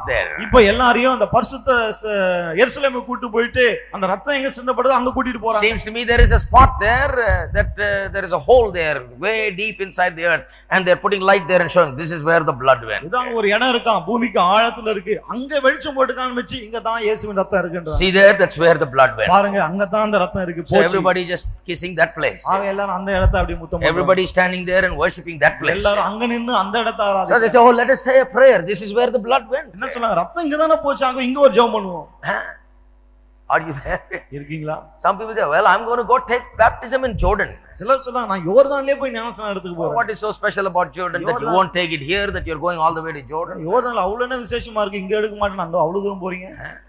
there. இப்ப எல்லாரையும் அந்த பரிசுத்த ச- எருசலேமுக்கு கூட்டு போயிட்டு அந்த ரத்தம் எங்க சிந்தப்படுதோ அங்க கூட்டிட்டு போறாங்க Seems to me there is a spot there uh, that uh, there is a hole there, way deep inside the earth, and they're putting light there and showing this is where the blood went. இதான் ஒரு இடம் இருக்கான் பூமிக்கு ஆழத்துல இருக்கு அங்க வெளிச்சம் போட்டு காமிச்சு இங்க தான் இயேசுவின் ரத்தம் இருக்குன்றாங்க See there, that's where the blood went. பாருங்க அங்கதான் அந்த ரத்தம் இருக்கு So போச்சு everybody just kissing that place. ஆக எல்லாரும் அந்த இடத்தை அப்படியே முத்தம் பண்றாங்க. Everybody standing there and worshipping that place. எல்லாரும் அங்க நின்னு அந்த இடத்தை So ஆராதிக்கிறாங்க. they say, oh, let us say a prayer. This is where the blood went. என்ன சொன்னாங்க ரத்தம் இங்க தானே போச்சு அங்க இங்க ஒரு ஜெபம் பண்ணுவோம் Are you there? இருக்கீங்களா Some people say, well, I'm going to go take baptism in Jordan. சிலர் சொன்னாங்க நான் யோர்தான்லயே போய் ஞானஸ்நானம் எடுத்துக்க போறேன் What is so special about Jordan that you won't take it here, that you're going all the way to Jordan? யோர்தான்ல அவ்வளவு என்ன விசேஷமா இருக்கு இங்க எடுக்க மாட்டேன் அங்க அவ்வளவு தூரம் போறீங்க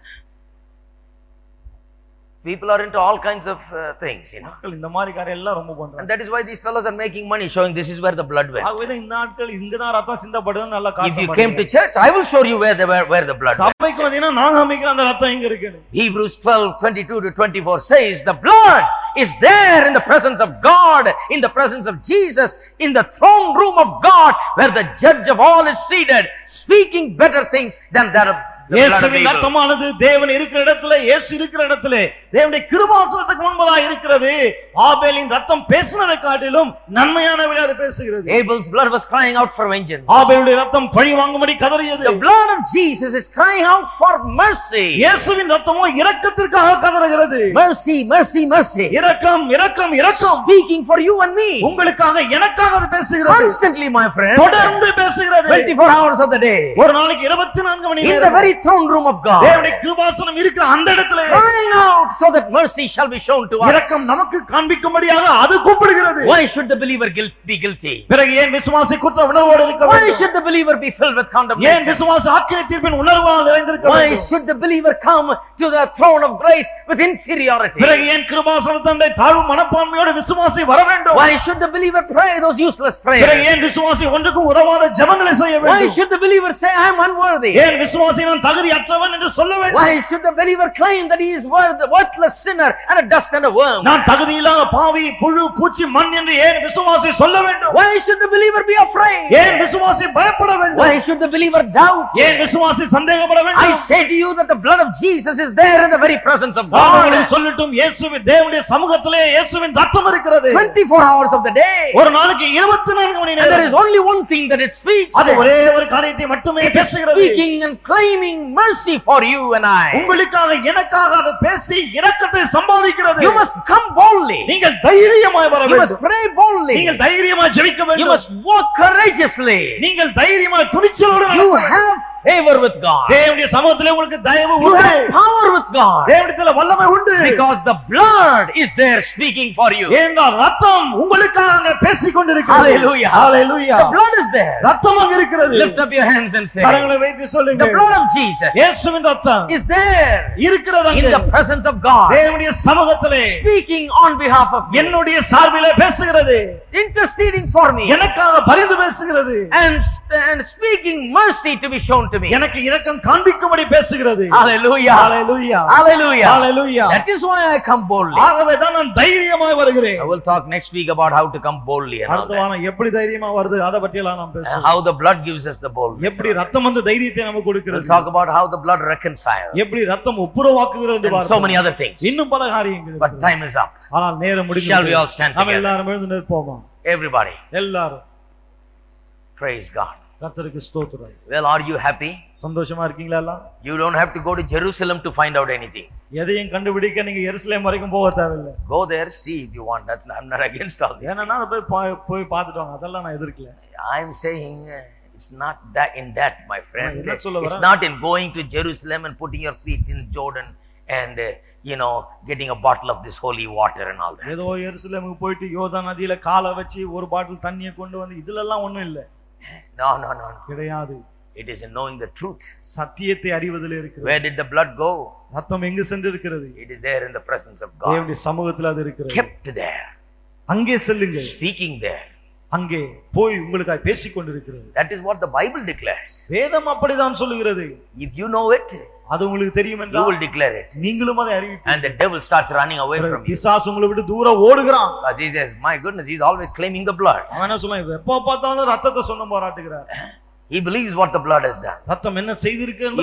People are into all kinds of uh, things, you know. மக்கள் இந்த மாதிரி காரியம் எல்லாம் ரொம்ப பண்றாங்க And that is why these fellows are making money, showing this is where the blood went. ஆகவே இந்த நாட்கள் இங்கதான் ரத்தம் சிந்தப்படுதுன்னு நல்லா If காசு you came to church, I will show you where the, where, where the blood went. சபைக்கு வந்தீங்கன்னா நான் காமிக்கிறேன் அந்த ரத்தம் எங்க இருக்குன்னு Hebrews 12, 22 to 24 says, the blood is there in the presence of God, in the presence of Jesus, in the throne room of God, where the judge of all is seated, speaking better things than that of the blood of இயேசுவின் Abel. ரத்தமானது தேவன் இருக்கிற இடத்துல இயேசு இருக்கிற இடத்துல தேவனுடைய கிருபாசனத்துக்கு முன்பதா இருக்கிறது ஆபேலின் ரத்தம் பேசினதை காட்டிலும் நன்மையான விளையாடு பேசுகிறது Abel's blood was crying out for vengeance. ஆபேலுடைய ரத்தம் பழி வாங்கும்படி கதறியது The blood of Jesus is crying out for mercy. இயேசுவின் ரத்தமோ இரக்கத்திற்காக கதறுகிறது Mercy, mercy, mercy. இரக்கம் இரக்கம் இரக்கம் Speaking for you and me. உங்களுக்காக எனக்காக அது பேசுகிறது Constantly, my friend. தொடர்ந்து பேசுகிறது 24 hours of the day. ஒரு நாளைக்கு இருபத்தி நான்கு மணி In the நேரம் very throne room of God. தேவனுடைய கிருபாசனம் இருக்கிற அந்த இடத்துல Crying out so that mercy shall be shown to us. இரக்கம் நமக்கு காண்பிக்கும்படியாக அது கூப்பிடுகிறது Why should the believer guilt, be guilty? பிறகு ஏன் விசுவாசி குற்ற உணர்வோடு இருக்க Why வேண்டும் should the believer be filled with ஏன் condemnation? விசுவாசி ஆக்கினை தீர்ப்பின் உணர்வால் நிறைந்திருக்க Why வேண்டும் should the believer come to the throne of grace with inferiority? பிறகு ஏன் கிருபாசன தண்டை தாழ்வு மனப்பான்மையோடு விசுவாசி வர வேண்டும் Why should the believer pray those useless பிறகு prayers? ஏன் விசுவாசி ஒன்றுக்கும் உதவாத ஜெபங்களை செய்ய Why வேண்டும் should the believer say, I am unworthy? ஏன் விசுவாசி நான் தகுதியற்றவன் என்று சொல்ல வேண்டும் Why should the believer claim that he is worth, worthless sinner and a dust and a worm? நான் தகுதியில்லாத பாவி புழு பூச்சி மண் என்று ஏன் விசுவாசி சொல்ல வேண்டும் Why should the believer be afraid? ஏன் விசுவாசி பயப்பட வேண்டும் Why should the believer doubt? ஏன் விசுவாசி சந்தேகப்பட I வேண்டும் say to you that the blood of Jesus is there in the very presence of நான் God. உங்களுக்கு சொல்லட்டும் இயேசுவின் தேவனுடைய சமூகத்திலே இயேசுவின் ரத்தம் இருக்கிறது 24 hours of the day. ஒரு நாளைக்கு இருபத்தி நான்கு மணி And there is நேரம் only one thing that it speaks. அது ஒரே ஒரு காரியத்தை மட்டுமே பேசுகிறது Speaking and claiming mercy for you and I. உங்களுக்காக எனக்காக அது பேசி இரக்கத்தை சம்பாதிக்கிறது You must come boldly. நீங்கள் தைரியமாய் வர You must வேண்டும் pray boldly. நீங்கள் தைரியமாய் ஜெபிக்க You வேண்டும் must walk courageously. நீங்கள் தைரியமாய் துணிச்சலோடு You நடக்க வேண்டும். have favor with God. தேவனுடைய சமூகத்திலே உங்களுக்கு தயவு You உண்டு have power with God. தேவனிடத்தில் வல்லமை உண்டு Because the blood is there speaking for you. ஏனென்றால் ரத்தம் உங்களுக்காக அங்க பேசிக் கொண்டிருக்கிறது Hallelujah. Hallelujah. The blood is there. ரத்தம் அங்க இருக்கிறது Lift up your hands and say, கரங்களை வைத்து சொல்லுங்க The blood of Jesus இயேசுவின் ரத்தம் is there இருக்கிறது in அங்க the presence of God, தேவனுடைய சமூகத்திலே speaking on behalf of me, என்னுடைய சார்பிலே பேசுகிறது interceding for me, எனக்காக பரிந்து பேசுகிறது and, and speaking mercy to be shown to me. எனக்கு இரக்கம் காண்பிக்கும்படி பேசுகிறது Hallelujah. Hallelujah. Hallelujah. Hallelujah. That is why I come boldly. ஆகவே தான் நான் தைரியமாய் வருகிறேன் I will talk next week about how to come boldly and all அடுத்த that. வாரம் எப்படி தைரியமா வருது அதை பற்றி எல்லாம் நாம் And பேசுவோம் how the blood gives us the boldness. எப்படி ரத்தம் வந்து தைரியத்தை நமக்கு We'll கொடுக்கிறது talk about how the blood reconciles. எப்படி ரத்தம் ஒப்புரவாக்குகிறது என்று And so பார்ப்போம். many other things. இன்னும் பல காரியங்கள் But இருக்கிறது. time is up. ஆனால் நேரம் Shall we all முடிந்து stand நாம் together? எல்லாரும் எழுந்து நிற்போமா Everybody, எல்லாரும் praise God. கர்த்தருக்கு ஸ்தோத்திரம் Well, are you happy? சந்தோஷமா இருக்கீங்களா எல்லாம் You don't have to go to Jerusalem to find out anything. எதையும் கண்டுபிடிக்க நீங்க எருசலேம் வரைக்கும் போக தேவையில்லை Go there, see if you want. That's I'm not against all this. ஏன்னா அதை போய் பா- போய் பார்த்துட்டு வாங்க அதெல்லாம் நான் எதிர்க்கல I'm saying uh, it's not that in that, my friend. என்ன சொல்ல It's வரேன்? not in going to Jerusalem and putting your feet in Jordan and uh, you know getting a bottle of this holy water and all that. ஏதோ எருசலேமுக்கு போயிட்டு யோதா நதியில காலை வச்சு ஒரு பாட்டில் தண்ணியை கொண்டு வந்து இதுல எல்லாம் ஒண்ணும் இல்ல No, no, no, no. கிடையாது It is in knowing the truth. சத்தியத்தை அறிவதில் இருக்கிறது Where did the blood go? ரத்தம் எங்கு சென்று இருக்கிறது It is there in the presence of God. தேவனுடைய சமூகத்தில் அது இருக்கிறது Kept there, அங்கே செல்லுங்க speaking there. அங்கே போய் உங்களுக்காக பேசிக் கொண்டிருக்கிறது That is what the Bible declares. வேதம் அப்படிதான் சொல்லுகிறது If you know it, அது உங்களுக்கு தெரியும் you என்றால் will declare it. நீங்களும் அதை அறிவிப்பீங்க And the devil starts running away from you. பிசாசு உங்களை விட்டு தூரம் ஓடுகிறான் Because he says, My goodness, he's always claiming the blood. அவன் என்ன சொல்லுவான் எப்ப பார்த்தாலும் ரத்தத்தை சொந்தம் பாராட்டுகிறார் He believes what the blood has done. ரத்தம் என்ன செய்திருக்கு